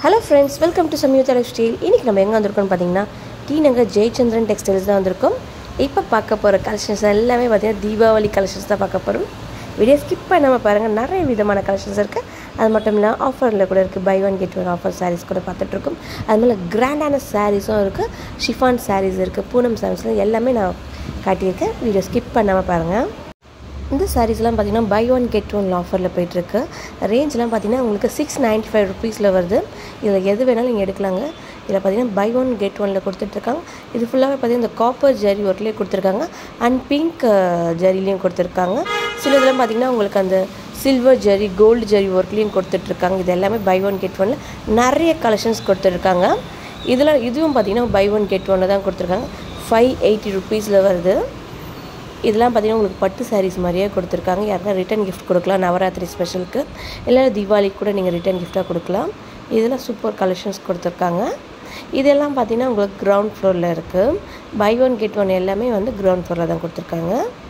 hello friends welcome to Samyuktha lifestyle இன்றைக்கி நம்ம எங்கே வந்திருக்கோம்னு பார்த்தீங்கன்னா டி நகர் ஜெயச்சந்திரன் டெக்ஸ்டைல்ஸ் தான் வந்திருக்கோம் இப்போ பார்க்க போகிற கலெக்ஷன்ஸ் எல்லாமே பார்த்தீங்கன்னா தீபாவளி கலெக்ஷன்ஸ் தான் பார்க்க போகிறோம் வீடியோ ஸ்கிப் பண்ணாமல் பாருங்கள் நிறைய விதமான கலெக்ஷன்ஸ் இருக்குது அது மட்டும் இல்லாமல் ஆஃபரில் கூட இருக்குது buy one get one offer saris கூட பார்த்துட்ருக்கோம் அது மேலே கிராண்டான சாரீஸும் இருக்குது ஷிஃபான் சாரீஸ் இருக்குது பூனம் சாரீஸ்லாம் எல்லாமே நான் காட்டியிருக்கேன் வீடியோ ஸ்கிப் பண்ணாமல் பாருங்கள் இந்த சாரீஸ்லாம் பார்த்தீங்கன்னா பை ஒன் கெட் ஒன் ஆஃபரில் போயிட்டுருக்கு ரேஞ்செலாம் பார்த்தீங்கன்னா உங்களுக்கு சிக்ஸ் நைன்ட்டி ஃபைவ் ருபீஸில் வருது இதில் எது வேணாலும் நீங்கள் எடுக்கலாங்க இதில் பார்த்தீங்கன்னா பை ஒன் கெட் ஒனில் கொடுத்துட்ருக்காங்க இது ஃபுல்லாகவே பார்த்தீங்கன்னா இந்த காப்பர் ஜரி ஒர்க்லேயே கொடுத்துருக்காங்க அண்ட் பிங்க் ஜரிலையும் கொடுத்துருக்காங்க சில இதெல்லாம் பார்த்தீங்கன்னா உங்களுக்கு அந்த சில்வர் ஜரி கோல்டு ஜரி ஒர்க்லேயும் கொடுத்துட்ருக்காங்க இது எல்லாமே பை ஒன் கெட் ஒனில் நிறைய கலெக்ஷன்ஸ் கொடுத்துருக்காங்க இதில் இதுவும் பார்த்தீங்கன்னா பை ஒன் கெட் ஒனில் தான் கொடுத்துருக்காங்க ஃபைவ் எயிட்டி ருபீஸில் வருது இதெல்லாம் பார்த்தீங்கன்னா உங்களுக்கு பட்டு சாரீஸ் மாதிரியே கொடுத்துருக்காங்க யாருக்கா ரிட்டன் கிஃப்ட் கொடுக்கலாம் நவராத்திரி ஸ்பெஷலுக்கு இல்லை தீபாவளிக்கு கூட நீங்கள் ரிட்டன் கிஃப்டாக கொடுக்கலாம் இதெல்லாம் சூப்பர் கலெக்ஷன்ஸ் கொடுத்துருக்காங்க இதெல்லாம் பார்த்தீங்கன்னா உங்களுக்கு கிரவுண்ட் ஃப்ளோரில் இருக்குது பை ஒன் கெட் ஒன் எல்லாமே வந்து கிரவுண்ட் ஃப்ளோரில் தான் கொடுத்துருக்காங்க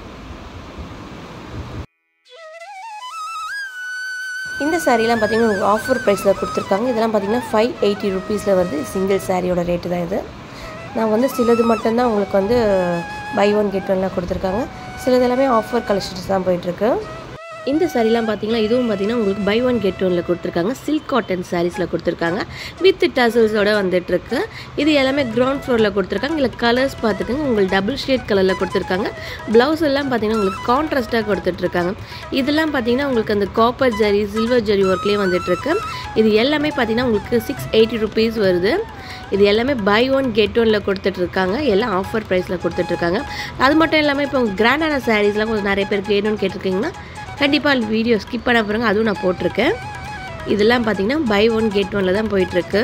இந்த சாரீலாம் பார்த்தீங்கன்னா உங்களுக்கு ஆஃபர் ப்ரைஸில் கொடுத்துருக்காங்க இதெல்லாம் பார்த்தீங்கன்னா ஃபைவ் எயிட்டி ருபீஸில் வருது சிங்கிள் சாரியோட ரேட்டு தான் இது நான் வந்து சிலது மட்டும்தான் உங்களுக்கு வந்து பை ஒன் கெட் ஒன்லாம் கொடுத்துருக்காங்க சிலது எல்லாமே ஆஃபர் கலெக்ஷன்ஸ் தான் போயிட்டுருக்கு இந்த சாரீலாம் பார்த்தீங்கன்னா இதுவும் பார்த்தீங்கன்னா உங்களுக்கு பை ஒன் கெட் ஒனில் கொடுத்துருக்காங்க சில்க் காட்டன் சாரீஸில் கொடுத்துருக்காங்க வித் டசல்ஸோட வந்துட்டுருக்கு இது எல்லாமே கிரவுண்ட் ஃப்ளோரில் கொடுத்துருக்காங்க இல்லை கலர்ஸ் பார்த்துக்கோங்க உங்களுக்கு டபுள் ஷேட் கலரில் கொடுத்துருக்காங்க ப்ளவுஸ் எல்லாம் பார்த்தீங்கன்னா உங்களுக்கு கான்ட்ராஸ்ட்டாக கொடுத்துட்ருக்காங்க இதெல்லாம் பார்த்தீங்கன்னா உங்களுக்கு அந்த காப்பர் ஜரி சில்வர் ஜரி ஒர்க்லேயே வந்துட்டுருக்கு இது எல்லாமே பார்த்தீங்கன்னா உங்களுக்கு சிக்ஸ் எயிட்டி ருபீஸ் வருது இது எல்லாமே பை ஒன் கெட் ஒனில் கொடுத்துட்ருக்காங்க எல்லாம் ஆஃபர் ப்ரைஸில் கொடுத்துட்ருக்காங்க அது மட்டும் இல்லாமல் இப்போ கிராண்டான சாரீஸ்லாம் கொஞ்சம் நிறைய பேருக்கு வேணும்னு கேட்டிருக்கீங்கன்னா கண்டிப்பாக வீடியோ ஸ்கிப் பண்ண பாருங்க அதுவும் நான் போட்டிருக்கேன் இதெல்லாம் பார்த்தீங்கன்னா பை ஒன் கெட் ஒனில் தான் போயிட்டுருக்கு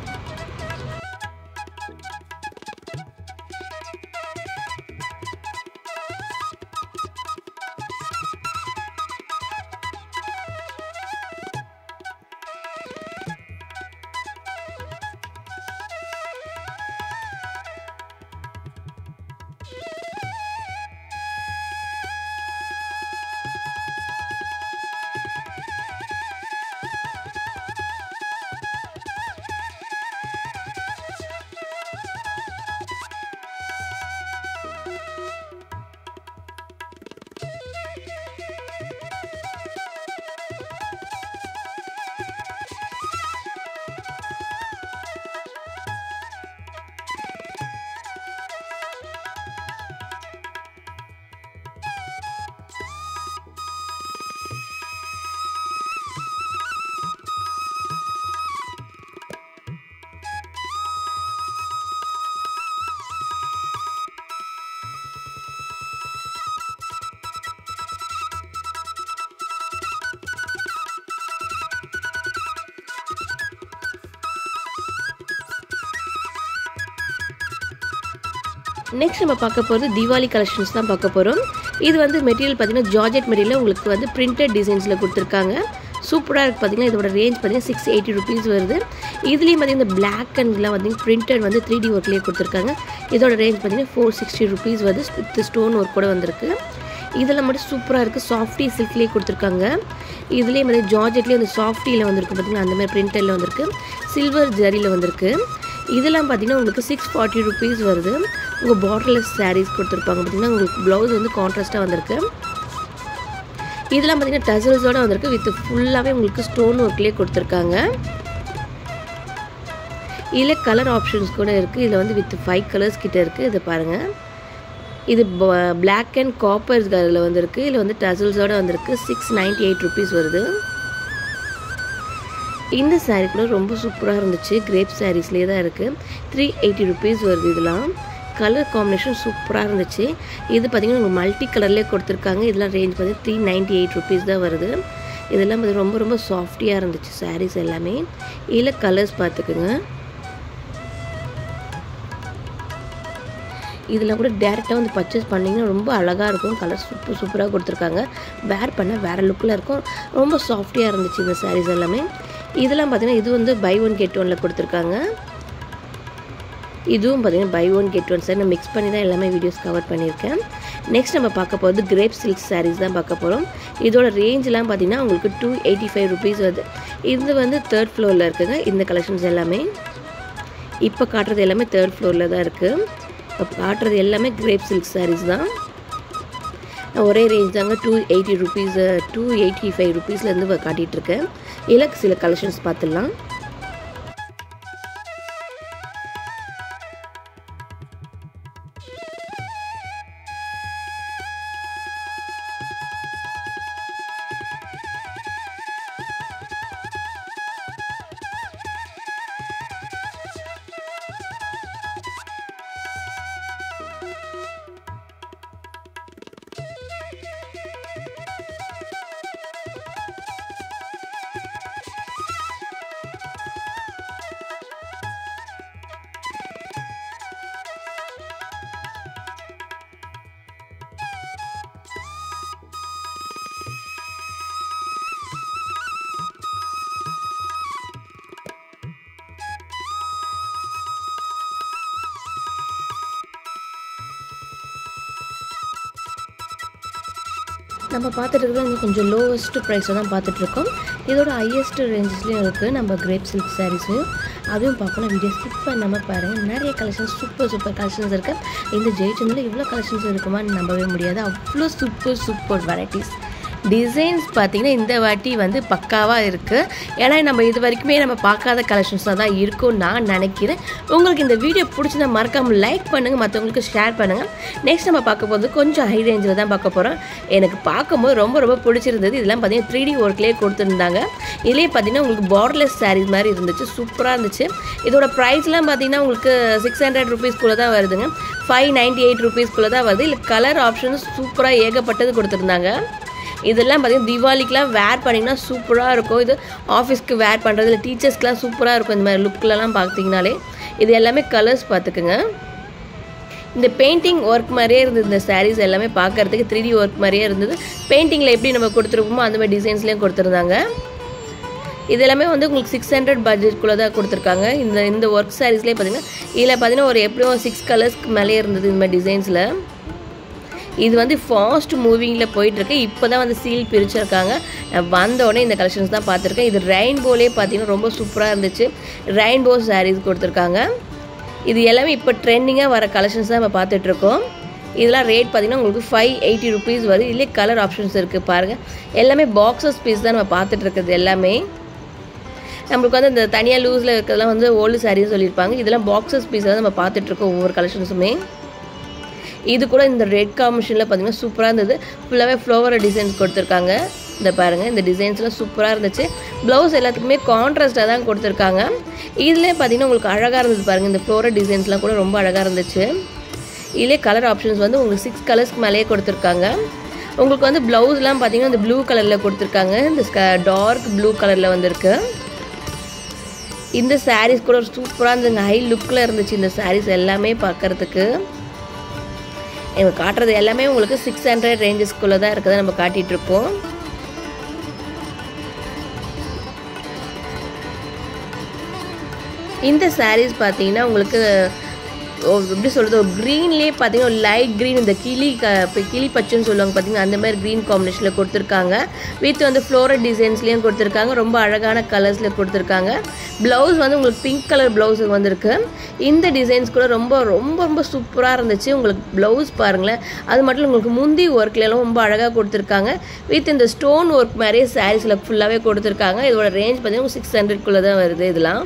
நெக்ஸ்ட் நம்ம பார்க்க போகிறது தீபாவளி கலெக்ஷன்ஸ் தான் பார்க்க போகிறோம் இது வந்து மெட்டீரியல் பார்த்தீங்கன்னா ஜார்ஜெட் மெட்டீரியல் உங்களுக்கு வந்து பிரிண்டட் டிசைன்ஸில் கொடுத்துருக்காங்க சூப்பராக இருக்குது பார்த்தீங்கன்னா இதோட ரேஞ்ச் பார்த்தீங்கன்னா சிக்ஸ் எயிட்டி ருபீஸ் வருது இதுலேயும் பார்த்தீங்கன்னா இந்த பிளாக் அண்ட்லாம் பார்த்தீங்கன்னா பிரிண்டட் வந்து த்ரீ டி ஒர்க்லேயே கொடுத்துருக்காங்க இதோட ரேஞ்ச் பார்த்தீங்கன்னா ஃபோர் சிக்ஸ்டி ருபீஸ் வருது வித் ஸ்டோன் ஒர்க் கூட வந்திருக்கு இதெல்லாம் மட்டும் சூப்பராக இருக்குது சாஃப்டி சில்க்லேயே கொடுத்துருக்காங்க இதுலேயே வந்து ஜார்ஜெட்லேயே அந்த சாஃப்டியில் வந்திருக்கு பார்த்தீங்கன்னா அந்த மாதிரி பிரிண்டரில் வந்திருக்கு சில்வர் ஜரியில் வந்திருக்கு இதெல்லாம் பார்த்தீங்கன்னா உங்களுக்கு சிக்ஸ் ஃபார்ட்டி ருபீஸ் வருது உங்கள் பார்டர்லெஸ் சாரீஸ் கொடுத்துருப்பாங்க பார்த்தீங்கன்னா உங்களுக்கு ப்ளவுஸ் வந்து கான்ட்ராஸ்ட்டாக வந்திருக்கு இதெல்லாம் பார்த்தீங்கன்னா டசல்ஸோடு வந்திருக்கு வித் ஃபுல்லாகவே உங்களுக்கு ஸ்டோன் ஒர்க்லேயே கொடுத்துருக்காங்க இதில் கலர் ஆப்ஷன்ஸ் கூட இருக்குது இதில் வந்து வித் ஃபைவ் கலர்ஸ் கிட்ட இருக்குது இதை பாருங்கள் இது பிளாக் அண்ட் காப்பர் கலரில் வந்திருக்கு இதில் வந்து டசல்ஸோடு வந்திருக்கு சிக்ஸ் நைன்ட்டி எயிட் ருபீஸ் வருது இந்த சாரீ கூட ரொம்ப சூப்பராக இருந்துச்சு கிரேப் சாரீஸ்லேயே தான் இருக்குது த்ரீ எயிட்டி ருபீஸ் வருது இதெல்லாம் கலர் காம்பினேஷன் சூப்பராக இருந்துச்சு இது பார்த்திங்கன்னா உங்களுக்கு மல்டி கலர்லேயே கொடுத்துருக்காங்க இதெல்லாம் ரேஞ்ச் பார்த்து த்ரீ நைன்ட்டி எயிட் ருபீஸ் தான் வருது இதெல்லாம் பார்த்து ரொம்ப ரொம்ப சாஃப்டியாக இருந்துச்சு சாரீஸ் எல்லாமே இதில் கலர்ஸ் பார்த்துக்குங்க இதில் கூட டேரெக்டாக வந்து பர்ச்சேஸ் பண்ணிங்கன்னா ரொம்ப அழகாக இருக்கும் கலர் சூப்பர் சூப்பராக கொடுத்துருக்காங்க வேர் பண்ண வேறு லுக்கில் இருக்கும் ரொம்ப சாஃப்டியாக இருந்துச்சு இந்த சாரீஸ் எல்லாமே இதெல்லாம் பார்த்தீங்கன்னா இது வந்து பை ஒன் கெட் ஒனில் கொடுத்துருக்காங்க இதுவும் பார்த்தீங்கன்னா buy one get one sir நான் மிக்ஸ் பண்ணி தான் எல்லாமே வீடியோஸ் கவர் பண்ணியிருக்கேன் நெக்ஸ்ட் நம்ம பார்க்க போகிறது கிரேப் சில்க் சாரீஸ் தான் பார்க்க போகிறோம் இதோட ரேஞ்செலாம் பார்த்தீங்கன்னா உங்களுக்கு டூ எயிட்டி ஃபைவ் ருபீஸ் வருது இது வந்து தேர்ட் ஃப்ளோரில் இருக்குங்க இந்த கலெக்ஷன்ஸ் எல்லாமே இப்போ காட்டுறது எல்லாமே தேர்ட் ஃப்ளோரில் தான் இருக்குது இப்போ காட்டுறது எல்லாமே கிரேப் சில்க் சாரீஸ் தான் ஒரே ரேஞ்ச் தாங்க two eighty rupees two eighty five ருபீஸ்லேருந்து காட்டிகிட்ருக்கேன் இதில் சில கலெக்ஷன்ஸ் பார்த்துடலாம் நம்ம பார்த்துட்டு இருக்கிறது வந்து கொஞ்சம் லோவஸ்ட் ப்ரைஸில் தான் பார்த்துட்ருக்கோம் இதோட ஹையஸ்ட் ரேஞ்சஸ்லேயும் இருக்குது நம்ம கிரேப் சில்க் சாரீஸு அதுவும் பார்க்கணும் வீடியோ ஸ்கிப் பண்ணாமல் பாருங்கள் நிறைய கலெக்ஷன்ஸ் சூப்பர் சூப்பர் கலெக்ஷன்ஸ் இருக்குது இந்த ஜெயிச்சந்தில் இவ்வளோ கலெக்ஷன்ஸ் இருக்குமான்னு நம்பவே முடியாது அவ்வளோ சூப்பர் சூப்பர் வெரைட்டிஸ் டிசைன்ஸ் பார்த்திங்கன்னா இந்த வாட்டி வந்து பக்காவாக இருக்குது ஏன்னா நம்ம இது வரைக்குமே நம்ம பார்க்காத கலெக்ஷன்ஸாக தான் இருக்கும் நான் நினைக்கிறேன் உங்களுக்கு இந்த வீடியோ பிடிச்சிருந்தா மறக்காமல் லைக் பண்ணுங்கள் மற்றவங்களுக்கு ஷேர் பண்ணுங்கள் நெக்ஸ்ட் நம்ம பார்க்க போகிறது கொஞ்சம் ஹை ரேஞ்சில் தான் பார்க்க போகிறோம் எனக்கு பார்க்கும்போது ரொம்ப ரொம்ப பிடிச்சிருந்தது இதெல்லாம் பார்த்தீங்கன்னா த்ரீ டி ஒர்க்லேயே கொடுத்துருந்தாங்க இதுலேயே பார்த்தீங்கன்னா உங்களுக்கு பார்டர்லெஸ் சாரீஸ் மாதிரி இருந்துச்சு சூப்பராக இருந்துச்சு இதோட ப்ரைஸ்லாம் பார்த்தீங்கன்னா உங்களுக்கு சிக்ஸ் ஹண்ட்ரட் ருபீஸ்க்குள்ளே தான் வருதுங்க ஃபைவ் நைன்ட்டி எயிட் ருபீஸ்க்குள்ளே தான் வருது இல்லை கலர் ஆப்ஷனும் சூப்பராக ஏகப்பட்டது கொடுத்துருந்தாங்க இதெல்லாம் பார்த்தீங்கன்னா தீபாவளிக்கெலாம் வேர் பண்ணிங்கன்னா சூப்பராக இருக்கும் இது ஆஃபீஸ்க்கு வேர் பண்ணுறது இல்லை டீச்சர்ஸ்க்கெலாம் சூப்பராக இருக்கும் இந்த மாதிரி லுக்கிலலாம் பார்த்தீங்கனாலே இது எல்லாமே கலர்ஸ் பார்த்துக்குங்க இந்த பெயிண்டிங் ஒர்க் மாதிரியே இருந்தது இந்த சாரீஸ் எல்லாமே பார்க்கறதுக்கு த்ரீ டி ஒர்க் மாதிரியே இருந்தது பெயிண்டிங்கில் எப்படி நம்ம கொடுத்துருப்போமோ அந்த மாதிரி டிசைன்ஸ்லேயும் கொடுத்துருந்தாங்க இது எல்லாமே வந்து உங்களுக்கு சிக்ஸ் ஹண்ட்ரட் பட்ஜெட்குள்ளே தான் கொடுத்துருக்காங்க இந்த இந்த ஒர்க் சாரீஸ்லேயே பார்த்தீங்கன்னா இதில் பார்த்தீங்கன்னா ஒரு எப்படியும் சிக்ஸ் கலர்ஸ்க்கு மேலே இருந்தது இந்த மாதிரி டிசைன்ஸில் இது வந்து ஃபாஸ்ட் மூவிங்கில் போயிட்டுருக்கு இப்போ தான் வந்து சீல் பிரிச்சிருக்காங்க நான் வந்த உடனே இந்த கலெக்ஷன்ஸ் தான் பார்த்துருக்கேன் இது ரெயின்போலே பார்த்தீங்கன்னா ரொம்ப சூப்பராக இருந்துச்சு ரெயின்போ சாரீஸ் கொடுத்துருக்காங்க இது எல்லாமே இப்போ ட்ரெண்டிங்காக வர கலெக்ஷன்ஸ் தான் நம்ம பார்த்துட்ருக்கோம் இதெல்லாம் ரேட் பார்த்தீங்கன்னா உங்களுக்கு ஃபைவ் எயிட்டி ருபீஸ் வருது இதுலேயே கலர் ஆப்ஷன்ஸ் இருக்குது பாருங்கள் எல்லாமே பாக்ஸஸ் பீஸ் தான் நம்ம பார்த்துட்டு இருக்குது எல்லாமே நம்மளுக்கு வந்து இந்த தனியாக லூஸில் இருக்கிறதுலாம் வந்து ஓல்டு சாரீஸ் சொல்லியிருப்பாங்க இதெல்லாம் பாக்ஸஸ் பீஸ் தான் நம்ம பார்த்துட்ருக்கோம் ஒவ்வொரு கலெக்ஷன்ஸுமே இது கூட இந்த ரெட் காம்பினேஷனில் பார்த்தீங்கன்னா சூப்பராக இருந்தது ஃபுல்லாகவே ஃப்ளவர் டிசைன்ஸ் கொடுத்துருக்காங்க இந்த பாருங்கள் இந்த டிசைன்ஸ்லாம் சூப்பராக இருந்துச்சு ப்ளவுஸ் எல்லாத்துக்குமே கான்ட்ராஸ்ட்டாக தான் கொடுத்துருக்காங்க இதில் பார்த்தீங்கன்னா உங்களுக்கு அழகாக இருந்தது பாருங்கள் இந்த ஃப்ளோரல் டிசைன்ஸ்லாம் கூட ரொம்ப அழகாக இருந்துச்சு இதிலே கலர் ஆப்ஷன்ஸ் வந்து உங்களுக்கு சிக்ஸ் கலர்ஸ்க்கு மேலேயே கொடுத்துருக்காங்க உங்களுக்கு வந்து ப்ளவுஸ்லாம் பார்த்தீங்கன்னா இந்த ப்ளூ கலரில் கொடுத்துருக்காங்க இந்த டார்க் ப்ளூ கலரில் வந்திருக்கு இந்த சாரீஸ் கூட சூப்பராக இருந்ததுங்க ஹை லுக்கில் இருந்துச்சு இந்த சாரீஸ் எல்லாமே பார்க்குறதுக்கு எங்களுக்கு காட்டுறது எல்லாமே உங்களுக்கு சிக்ஸ் ஹண்ட்ரட் ரேஞ்சஸ்க்குள்ளே தான் இருக்கிறத நம்ம காட்டிகிட்ருக்கோம் இந்த சாரீஸ் பார்த்தீங்கன்னா உங்களுக்கு எப்படி சொல்கிறது ஒரு க்ரீன்லேயே பார்த்தீங்கன்னா ஒரு லைட் க்ரீன் இந்த கிளி க இப்போ கிளி பச்சைன்னு சொல்லுவாங்க பார்த்தீங்கன்னா அந்த மாதிரி க்ரீன் காம்பினேஷனில் கொடுத்துருக்காங்க வித் வந்து ஃப்ளோரல் டிசைன்ஸ்லேயும் கொடுத்துருக்காங்க ரொம்ப அழகான கலர்ஸில் கொடுத்துருக்காங்க ப்ளவுஸ் வந்து உங்களுக்கு பிங்க் கலர் ப்ளவுஸ் வந்திருக்கு இந்த டிசைன்ஸ் கூட ரொம்ப ரொம்ப ரொம்ப சூப்பராக இருந்துச்சு உங்களுக்கு ப்ளவுஸ் பாருங்களேன் அது மட்டும் உங்களுக்கு முந்தி ஒர்க்லாம் ரொம்ப அழகாக கொடுத்துருக்காங்க வித் இந்த ஸ்டோன் ஒர்க் மாதிரியே சாரீஸில் ஃபுல்லாகவே கொடுத்துருக்காங்க இதோட ரேஞ்ச் பார்த்தீங்கன்னா சிக்ஸ் ஹண்ட்ரட்குள்ளே தான் வருது இதெல்லாம்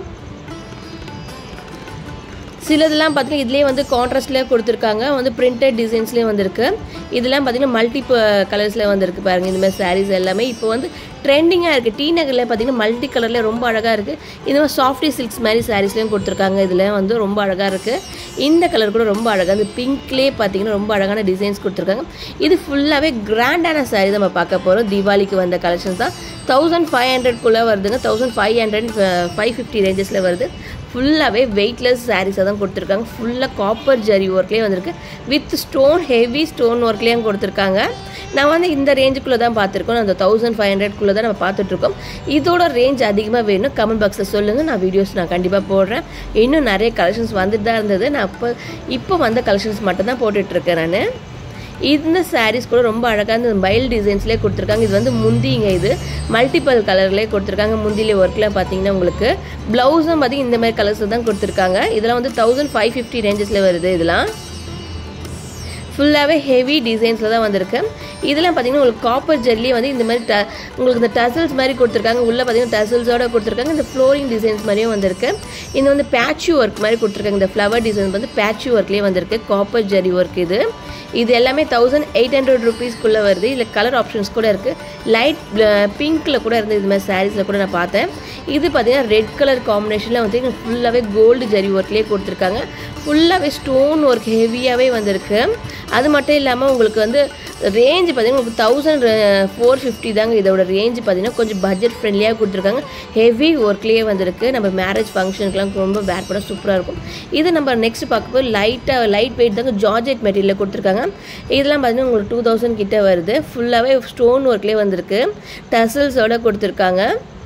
சிலதெல்லாம் பார்த்தீங்கன்னா இதுலேயே வந்து கான்ட்ராஸ்ட்லேயே கொடுத்துருக்காங்க வந்து பிரிண்டட் டிசைன்ஸ்லேயே வந்திருக்கு இதெல்லாம் பார்த்தீங்கன்னா மல்டி கலர்ஸில் வந்திருக்கு பாருங்கள் இந்த மாதிரி சாரீஸ் எல்லாமே இப்போ வந்து ட்ரெண்டிங்காக இருக்குது டி நகரில் பார்த்தீங்கன்னா மல்டி கலரில் ரொம்ப அழகாக இருக்குது இந்த மாதிரி சாஃப்டி சில்க்ஸ் மாதிரி சாரீஸ்லேயும் கொடுத்துருக்காங்க இதில் வந்து ரொம்ப அழகாக இருக்குது இந்த கலர் கூட ரொம்ப அழகாக இந்த பிங்க்லேயே பார்த்தீங்கன்னா ரொம்ப அழகான டிசைன்ஸ் கொடுத்துருக்காங்க இது ஃபுல்லாகவே கிராண்டான சாரீ நம்ம பார்க்க போகிறோம் தீபாவளிக்கு வந்த கலெக்ஷன்ஸ் தான் தௌசண்ட் ஃபைவ் ஹண்ட்ரட்குள்ளே வருதுங்க thousand five hundred five fifty ரேஞ்சஸில் வருது ஃபுல்லாகவே வெயிட்லெஸ் சாரீஸாக தான் கொடுத்துருக்காங்க ஃபுல்லாக காப்பர் ஜரி ஒர்க்லேயே வந்திருக்கு வித் ஸ்டோன் ஹெவி ஸ்டோன் ஒர்க்லேயும் கொடுத்துருக்காங்க நான் வந்து இந்த ரேஞ்சுக்குள்ளே தான் பார்த்துருக்கோம் அந்த தௌசண்ட் ஃபைவ் ஹண்ட்ரட்குள்ளே தான் நம்ம பார்த்துட்ருக்கோம் இதோட ரேஞ்ச் அதிகமாக வேணும் கமெண்ட் பாக்ஸில் சொல்லுங்கள் நான் வீடியோஸ் நான் கண்டிப்பாக போடுறேன் இன்னும் நிறைய கலெக்ஷன்ஸ் வந்துட்டு தான் இருந்தது நான் இப்போ இப்போ வந்த கலெக்ஷன்ஸ் மட்டும் தான் போட்டுட்ருக்கேன் நான் இந்த சாரீஸ் கூட ரொம்ப அழகாக இந்த மயில் டிசைன்ஸ்லேயே கொடுத்துருக்காங்க இது வந்து முந்திங்க இது மல்டிபிள் கலர்லேயே கொடுத்துருக்காங்க முந்திலே ஒர்க்கில் பார்த்தீங்கன்னா உங்களுக்கு ப்ளவுஸும் பார்த்தீங்கன்னா இந்த மாதிரி கலர்ஸ் தான் கொடுத்துருக்காங்க இதெல்லாம் வந்து தௌசண்ட் ஃபைவ் ஃபிஃப்டி ரேஞ்சஸில் வருது இதெல்லாம் ஃபுல்லாகவே ஹெவி டிசைன்ஸில் தான் வந்திருக்கு இதெல்லாம் பார்த்தீங்கன்னா உங்களுக்கு காப்பர் ஜெல்லி வந்து இந்த மாதிரி ட உங்களுக்கு இந்த டசல்ஸ் மாதிரி கொடுத்துருக்காங்க உள்ளே பார்த்தீங்கன்னா டசல்ஸோட கொடுத்துருக்காங்க இந்த ஃப்ளோரிங் டிசைன்ஸ் மாதிரியும் வந்திருக்கு இது வந்து பேட்சி ஒர்க் மாதிரி கொடுத்துருக்காங்க இந்த ஃப்ளவர் டிசைன் வந்து பேட்சி ஒர்க்லேயே வந்திருக்கு காப்பர் ஜெரி ஒர்க் இது இது எல்லாமே தௌசண்ட் எயிட் ஹண்ட்ரட் ருபீஸ்க்குள்ளே வருது இதில் கலர் ஆப்ஷன்ஸ் கூட இருக்குது லைட் பிங்க்கில் கூட இருந்து இது மாதிரி சாரீஸில் கூட நான் பார்த்தேன் இது பார்த்தீங்கன்னா ரெட் கலர் காம்பினேஷனில் வந்து ஃபுல்லாகவே கோல்டு ஜரி ஒர்க்லேயே கொடுத்துருக்காங்க ஃபுல்லாகவே ஸ்டோன் ஒர்க் ஹெவியாகவே வந்திருக்கு அது மட்டும் இல்லாமல் உங்களுக்கு வந்து ரேஞ்சு பார்த்தீங்கன்னா உங்களுக்கு தௌசண்ட் ஃபோர் ஃபிஃப்டி தாங்க இதோட ரேஞ்சு பார்த்தீங்கன்னா கொஞ்சம் பட்ஜெட் ஃப்ரெண்ட்லியாக கொடுத்துருக்காங்க ஹெவி ஒர்க்லேயே வந்திருக்கு நம்ம மேரேஜ் ஃபங்க்ஷனுக்குலாம் ரொம்ப வேர் பண்ண சூப்பராக இருக்கும் இது நம்ம நெக்ஸ்ட் பார்க்கும்போது லைட்டாக லைட் வெயிட் தாங்க ஜார்ஜெட் மெட்டீரியலில் கொடுத்துருக்காங்க இதெல்லாம் பார்த்தீங்கன்னா உங்களுக்கு டூ தௌசண்ட் கிட்ட வருது ஃபுல்லாகவே ஸ்டோன் ஒர்க்லேயே வந்திருக்கு டசல்ஸோட கொடுத்துருக்காங்க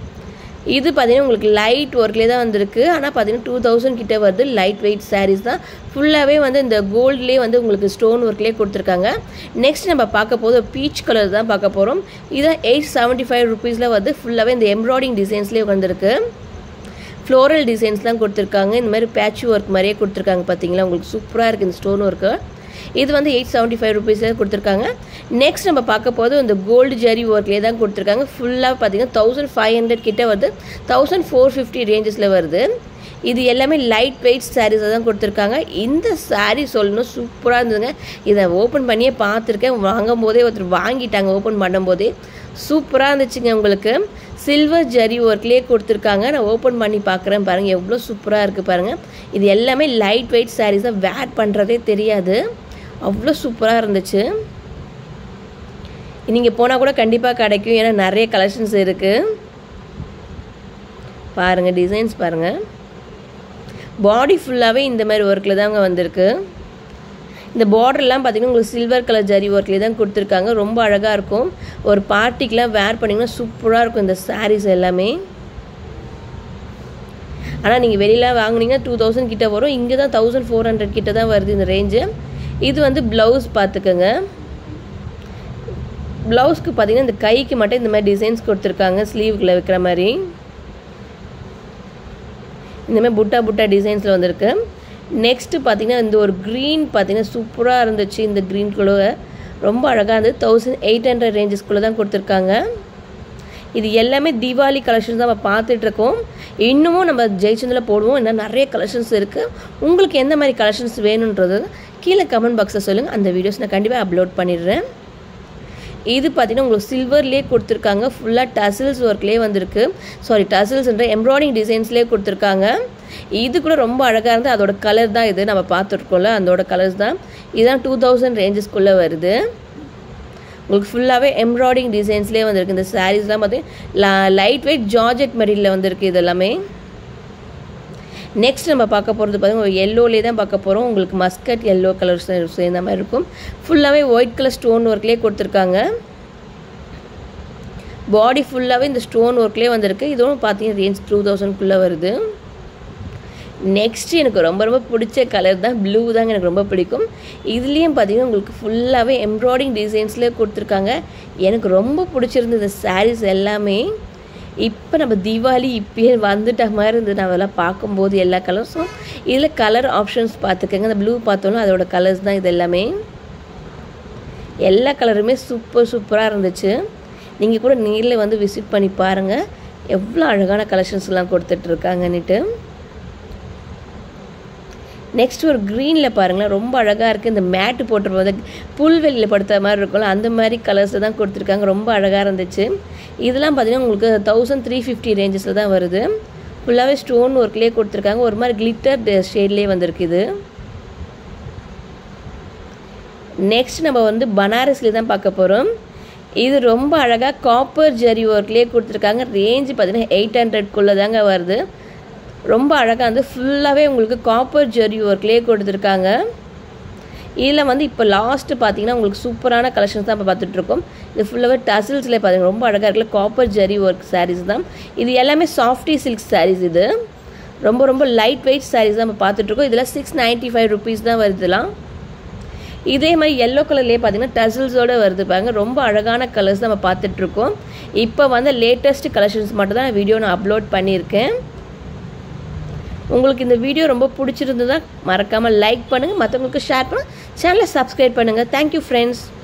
இது பார்த்தீங்கன்னா உங்களுக்கு லைட் ஒர்க்லேயே தான் வந்திருக்கு ஆனால் பார்த்தீங்கன்னா டூ தௌசண்ட் கிட்டே வருது லைட் வெயிட் சாரீஸ் தான் ஃபுல்லாகவே வந்து இந்த கோல்ட்லேயே வந்து உங்களுக்கு ஸ்டோன் ஒர்க்லேயே கொடுத்துருக்காங்க நெக்ஸ்ட் நம்ம பார்க்க போது பீச் கலர் தான் பார்க்க போகிறோம் இதான் எயிட் செவன்ட்டி ஃபைவ் ருபீஸில் வந்து ஃபுல்லாகவே இந்த எம்ப்ராய்டிங் டிசைன்ஸ்லேயே வந்திருக்கு ஃப்ளோரல் டிசைன்ஸ்லாம் கொடுத்துருக்காங்க இந்த மாதிரி பேட்ச் ஒர்க் மாதிரியே கொடுத்துருக்காங்க பார்த்தீங்களா உங்களுக்கு சூப்பராக இருக்குது இந்த ஸ்டோன் ஒர்க்கு இது வந்து எயிட் செவன்ட்டி ஃபைவ் ருபீஸில் கொடுத்துருக்காங்க நெக்ஸ்ட் நம்ம பார்க்க போது இந்த கோல்டு ஜரி ஒர்க்லேயே தான் கொடுத்துருக்காங்க ஃபுல்லாக பார்த்தீங்கன்னா தௌசண்ட் ஃபைவ் ஹண்ட்ரட் கிட்ட வருது தௌசண்ட் ஃபோர் ஃபிஃப்டி ரேஞ்சஸில் வருது இது எல்லாமே லைட் வெயிட் சாரீஸை தான் கொடுத்துருக்காங்க இந்த சாரீ சொல்லணும் சூப்பராக இருந்ததுங்க இதை ஓப்பன் பண்ணியே பார்த்துருக்கேன் வாங்கும் போதே ஒருத்தர் வாங்கிட்டாங்க ஓப்பன் பண்ணும்போதே சூப்பராக இருந்துச்சுங்க உங்களுக்கு சில்வர் ஜரி ஒர்க்லேயே கொடுத்துருக்காங்க நான் ஓப்பன் பண்ணி பார்க்குறேன் பாருங்கள் எவ்வளோ சூப்பராக இருக்குது பாருங்கள் இது எல்லாமே லைட் வெயிட் சாரீஸாக வேர் பண்ணுறதே தெரியாது அவ்வளோ சூப்பராக இருந்துச்சு நீங்கள் போனால் கூட கண்டிப்பாக கிடைக்கும் ஏன்னா நிறைய கலெக்ஷன்ஸ் இருக்குது பாருங்கள் டிசைன்ஸ் பாருங்கள் பாடி ஃபுல்லாகவே இந்த மாதிரி ஒர்க்கில் தாங்க வந்திருக்கு இந்த பார்டர்லாம் பார்த்தீங்கன்னா உங்களுக்கு சில்வர் கலர் ஜரி ஒர்க்லேயே தான் கொடுத்துருக்காங்க ரொம்ப அழகாக இருக்கும் ஒரு பார்ட்டிக்கெலாம் வேர் பண்ணிங்கன்னா சூப்பராக இருக்கும் இந்த சாரீஸ் எல்லாமே ஆனால் நீங்கள் வெளியில் வாங்குனீங்கன்னா டூ தௌசண்ட் கிட்ட வரும் இங்கே தான் தௌசண்ட் ஃபோர் ஹண்ட்ரட் கிட்ட தான் வருது இந்த ரேஞ்சு இது வந்து ப்ளவுஸ் பார்த்துக்கோங்க ப்ளவுஸ்க்கு பார்த்தீங்கன்னா இந்த கைக்கு மட்டும் இந்த மாதிரி டிசைன்ஸ் கொடுத்துருக்காங்க ஸ்லீவுக்குள்ள வைக்கிற மாதிரி இந்த மாதிரி புட்டா புட்டா டிசைன்ஸில் வந்திருக்கு நெக்ஸ்ட்டு பார்த்தீங்கன்னா இந்த ஒரு க்ரீன் பார்த்தீங்கன்னா சூப்பராக இருந்துச்சு இந்த க்ரீன் குழுவை ரொம்ப அழகாக இருந்தது தௌசண்ட் எயிட் ஹண்ட்ரட் ரேஞ்சஸ்குள்ளே தான் கொடுத்துருக்காங்க இது எல்லாமே தீபாவளி கலெக்ஷன்ஸ் தான் நம்ம பார்த்துட்ருக்கோம் இன்னமும் நம்ம ஜெயச்சந்தில் போடுவோம் இன்னும் நிறைய கலெக்ஷன்ஸ் இருக்குது உங்களுக்கு எந்த மாதிரி கலெக்ஷன்ஸ் வேணுன்றது கீழே கமெண்ட் பாக்ஸில் சொல்லுங்கள் அந்த வீடியோஸ் நான் கண்டிப்பாக அப்லோட் பண்ணிடுறேன் இது பார்த்தீங்கன்னா உங்களுக்கு சில்வர்லேயே கொடுத்துருக்காங்க ஃபுல்லாக டசில்ஸ் ஒர்க்லேயே வந்திருக்கு சாரி டசில்ஸ்ன்ற எம்ப்ராய்டிங் டிசைன்ஸ்லேயே கொடுத்துருக்காங்க இது கூட ரொம்ப அழகாக இருந்து அதோட கலர் தான் இது நம்ம பார்த்துருக்கோம்ல அதோட கலர்ஸ் தான் இதுதான் டூ தௌசண்ட் ரேஞ்சஸ்க்குள்ளே வருது உங்களுக்கு ஃபுல்லாகவே எம்ப்ராய்டிங் டிசைன்ஸ்லேயே வந்திருக்கு இந்த சாரீஸ்லாம் பார்த்தீங்கன்னா லைட் வெயிட் ஜார்ஜெட் மெட்டீரியலில் வந்திருக்கு இது எல்லாமே நெக்ஸ்ட் நம்ம பார்க்க போகிறது பார்த்தீங்கன்னா எல்லோலேயே தான் பார்க்க போகிறோம் உங்களுக்கு மஸ்கட் எல்லோ கலர்ஸ் சேர்ந்த மாதிரி இருக்கும் ஃபுல்லாகவே ஒயிட் கலர் ஸ்டோன் ஒர்க்லேயே கொடுத்துருக்காங்க பாடி ஃபுல்லாகவே இந்த ஸ்டோன் ஒர்க்லேயே வந்திருக்கு இதுவும் பார்த்தீங்கன்னா ரேஞ்ச் டூ தௌசண்ட்குள்ளே வருது நெக்ஸ்ட் எனக்கு ரொம்ப ரொம்ப பிடிச்ச கலர் தான் ப்ளூ தாங்க எனக்கு ரொம்ப பிடிக்கும் இதுலேயும் பார்த்தீங்கன்னா உங்களுக்கு ஃபுல்லாகவே எம்ப்ராய்டிங் டிசைன்ஸ்லேயே கொடுத்துருக்காங்க எனக்கு ரொம்ப பிடிச்சிருந்தது இந்த சாரீஸ் எல்லாமே இப்போ நம்ம தீபாவளி இப்பயே வந்துட்ட மாதிரி இருந்தது நான் அதெல்லாம் பார்க்கும்போது எல்லா கலர்ஸும் இதில் கலர் ஆப்ஷன்ஸ் பார்த்துக்கோங்க அந்த ப்ளூ பார்த்தோன்னா அதோட கலர்ஸ் தான் இது எல்லாமே எல்லா கலருமே சூப்பர் சூப்பராக இருந்துச்சு நீங்கள் கூட நேரில் வந்து விசிட் பண்ணி பாருங்கள் எவ்வளோ அழகான கலெக்ஷன்ஸ்லாம் கொடுத்துட்ருக்காங்கன்னுட்டு நெக்ஸ்ட் ஒரு க்ரீனில் பாருங்களேன் ரொம்ப அழகாக இருக்குது இந்த மேட்டு போட்டிருப்போது புல்வெளியில் படுத்த மாதிரி இருக்கும்ல அந்த மாதிரி கலர்ஸ் தான் கொடுத்துருக்காங்க ரொம்ப அழகாக இருந்துச்சு இதெல்லாம் பார்த்தீங்கன்னா உங்களுக்கு தௌசண்ட் த்ரீ ஃபிஃப்டி ரேஞ்சஸில் தான் வருது ஃபுல்லாகவே ஸ்டோன் ஒர்க்லேயே கொடுத்துருக்காங்க ஒரு மாதிரி கிளிட்டர் ஷேட்லேயே வந்திருக்கு இது நெக்ஸ்ட் நம்ம வந்து பனாரஸ்லேயே தான் பார்க்க போகிறோம் இது ரொம்ப அழகாக காப்பர் ஜரி ஒர்க்லேயே கொடுத்துருக்காங்க ரேஞ்சு பார்த்தீங்கன்னா எயிட் ஹண்ட்ரட்குள்ளே தாங்க வருது ரொம்ப அழகாக வந்து ஃபுல்லாகவே உங்களுக்கு காப்பர் ஜெரி ஒர்க்லேயே கொடுத்துருக்காங்க இதில் வந்து இப்போ லாஸ்ட்டு பார்த்தீங்கன்னா உங்களுக்கு சூப்பரான கலெக்ஷன்ஸ் தான் இப்போ பார்த்துட்ருக்கோம் இது ஃபுல்லாகவே டசில்ஸில் பார்த்தீங்கன்னா ரொம்ப அழகாக இருக்குல்ல காப்பர் ஜெரி ஒர்க் சாரீஸ் தான் இது எல்லாமே சாஃப்டி சில்க் சாரீஸ் இது ரொம்ப ரொம்ப லைட் வெயிட் சாரீஸ் தான் நம்ம பார்த்துட்ருக்கோம் இதில் சிக்ஸ் நைன்ட்டி ஃபைவ் ருபீஸ் தான் வருதுலாம் இதே மாதிரி எல்லோ கலர்லேயே பார்த்தீங்கன்னா டசில்ஸோடு வருது பாருங்க ரொம்ப அழகான கலர்ஸ் நம்ம பார்த்துட்ருக்கோம் இப்போ வந்து லேட்டஸ்ட் கலெக்ஷன்ஸ் மட்டும் தான் வீடியோ நான் அப்லோட் பண்ணியிருக்கேன் உங்களுக்கு இந்த வீடியோ ரொம்ப பிடிச்சிருந்ததா மறக்காமல் லைக் பண்ணுங்கள் மற்றவங்களுக்கு ஷேர் பண்ணுங்கள் சேனலை சப்ஸ்கிரைப் பண்ணுங்கள் தேங்க்யூ ஃப்ரெண்ட்ஸ்